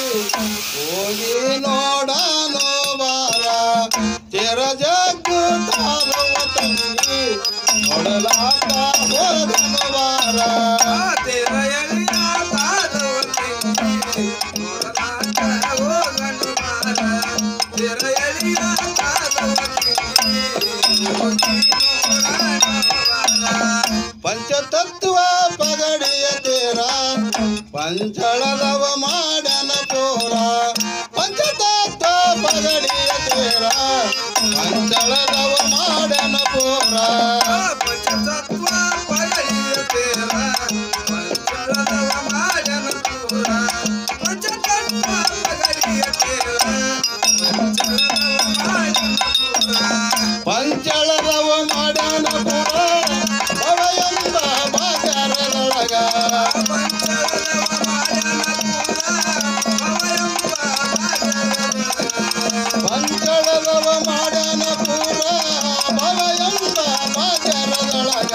ಹೋಗಿ ನೋಡಾನು ಬಾರ ತೆರ ಜಗ್ಗು ತಾರುವ ತಂಗಿ ನೋಡಲಾಕ ಹೋಗನು ಬಾರ ಪಂಚತತ್ವ ಪಗಡಿಯ ತೇರ ಪಂಚಳದವ ಮಾಡನ ಪೋರ ಪಂಚತತ್ವ ಪಗಡಿಯ ತೇರ ಪಂಚಳದವ ಮಾಡನ ಪೋರ ಪಂಚಳದವ ಮಾಡನ ಪೋರ ಭವ ಎಂಬ ಬಾಗರದೊಳಗ ಪಂಚಳದವ ಮಾಡನ ಪೂರ ಭವ ಎಂಬ ಬಾಗರದೊಳಗ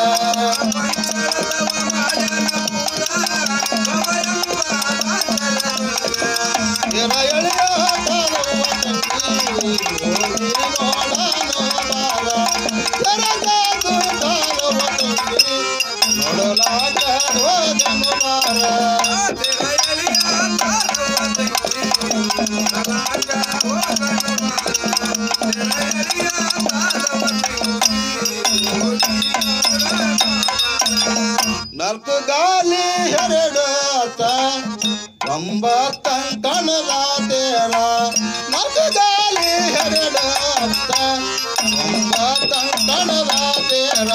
ತೆರ ಎಳೆಯ ತಾಳುವ ತಂಗಿ ಹೋಗಿ ನೋಡಾನು ಬಾರ ತೆರ ಜಾದು ತಾಳುವ ತಂಗಿ ನೋಡಲಾಗ ಹೋಗನು ಬಾರ ನಾಲ್ಕು ಗಾಲಿ ಎರಡು ಆತ ಒಂಬತ್ತಂಕಣದ ತೇರ ನಾಲ್ಕು ಗಾಲಿ ಎರಡು ಆತ ಒಂಬತ್ತಂಕಣದ ತೇರ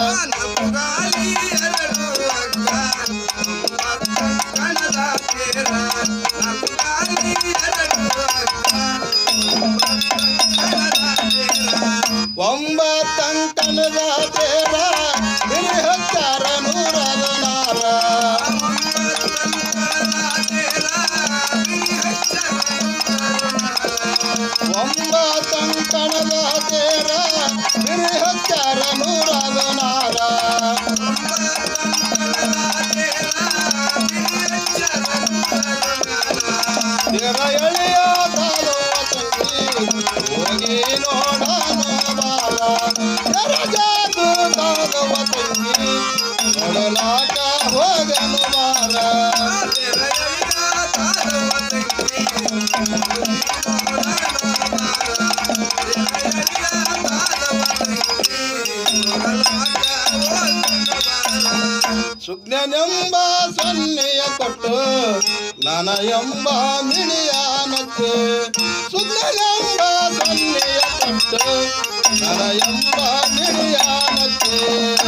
ಒಂಬತ್ತಂಕಣದ ತೇರ ಬಿರಿ ಹತ್ತಾರ ನೂರದ ನಾರ ಒಂಬತ್ತಂಕಣದ ತೇರ ಬಿರಿ ಹತ್ತಾರ ನೂರದ ನಾರ ತೆರ ಎಳೆಯ ತಾಳುವ ತಂಗಿ ಹೋಗಿ ನೋಡಾನು ಬಾರ ತೆರ ಜಾದು ತಾಳುವ ತಂಗಿ ನೋಡಲಾಕ ಹೋಗನು ಬಾರ ಸುಜ್ಞನೆಂಬ ಸೊನ್ನೆಯ ಕೊಟ್ಟು ನನ ಎಂಬ ಮಿಣಿಯಾನಕ್ಕೆ ಸುಜ್ಞನೆಂಬ ಸೊನ್ನೆಯ ಕೊಟ್ಟು ನನ ಎಂಬ ಮಿಣಿಯಾನಕ್ಕೆ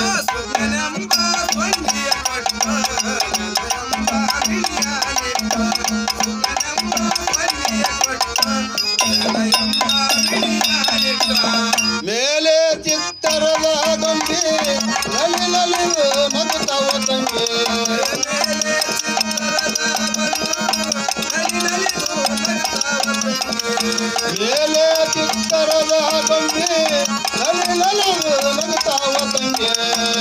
ಮೇಲೆ ಚಿತ್ತರದ ಗೊಂಬೆ ನಲಿ ನಲಿದು ನಗುತ್ತವ ತಂಗಿ ಮೇಲೆ ಚಿತ್ತರದ ಗೊಂಬೆ ನಲಿ ನಲಿದು ನಗುತ್ತವ ತಂಗಿ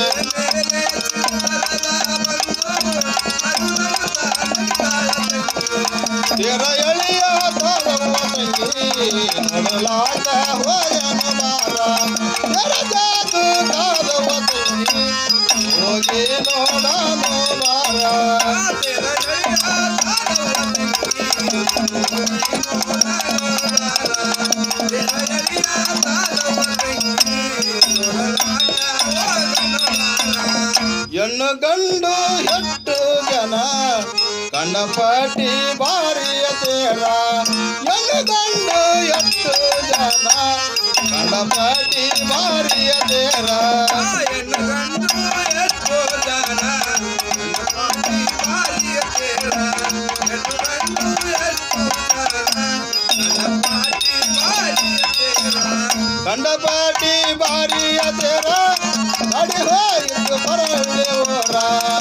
ತೆರ ಎಳೆಯ ತಾಳವ ತಂಗಿ ನೋಡಲಾಗ ಹೋಯನು ಬಾರ ತೆರ ಜಾದು ಕಾದವ ತಂಗಿ ಹೋಗಿ ನೋಡನು ಬಾರ ಹೆಣ್ಣು ಗಂಡು ಎಷ್ಟು ಜನ ಕಂಡಪಟ್ಟಿ ಬಾರಿಯ ತೇರ ಹೆಣ್ಣು ಗಂಡು ಎಷ್ಟು ಜನ ಕಂಡಪಟ್ಟಿ ಬಾರಿಯ ತೇರ ಕಂಡಪಟ್ಟಿ ಬಾರಿಯ ತೇರ ನಡಿ ಹೋಯಿತು ಬರಳ್ಳಿ ಓರ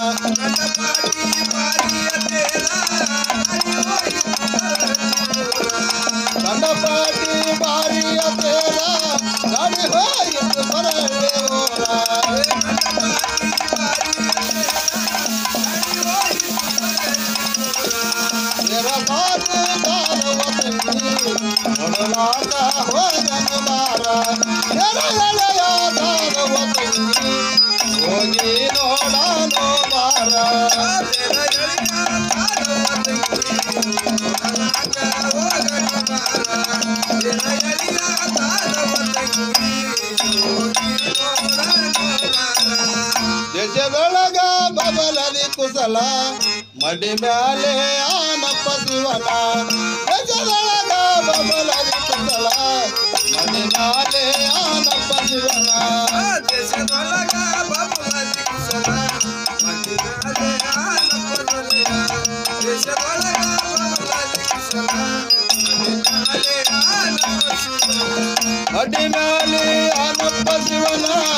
ಕಂಡಪಟ್ಟಿ ಬಾರಿಯ ತೇರ ನಡಿ ಹೋಯಿತು ಬರಳ್ಳಿ ಓರ ತೆರ ಸಾಧು ನೋಡಾಕ ಹೋಗನು ಬಾರ ಎರ ಎಳೆಯಾದಾರವ ತಂಗಿ ಹೋಗಿ ನೋಡಾನು ಬಾರ ದೇಶದೊಳಗ ಬಬಲದಿ ಕುಸಲ ಮಡಿ ಮ್ಯಾಲೆ ಆನಪ್ಪ ಶಿವನ ದೇಶದೊಳಗ ಬಬಲದಿ ಕುಸಲ ಮಡಿ ಮ್ಯಾಲೆ ಆನಪ್ಪ ಶಿವನ ಮಡಿ ಮ್ಯಾಲೆ ಆನಪ್ಪ ಶಿವನ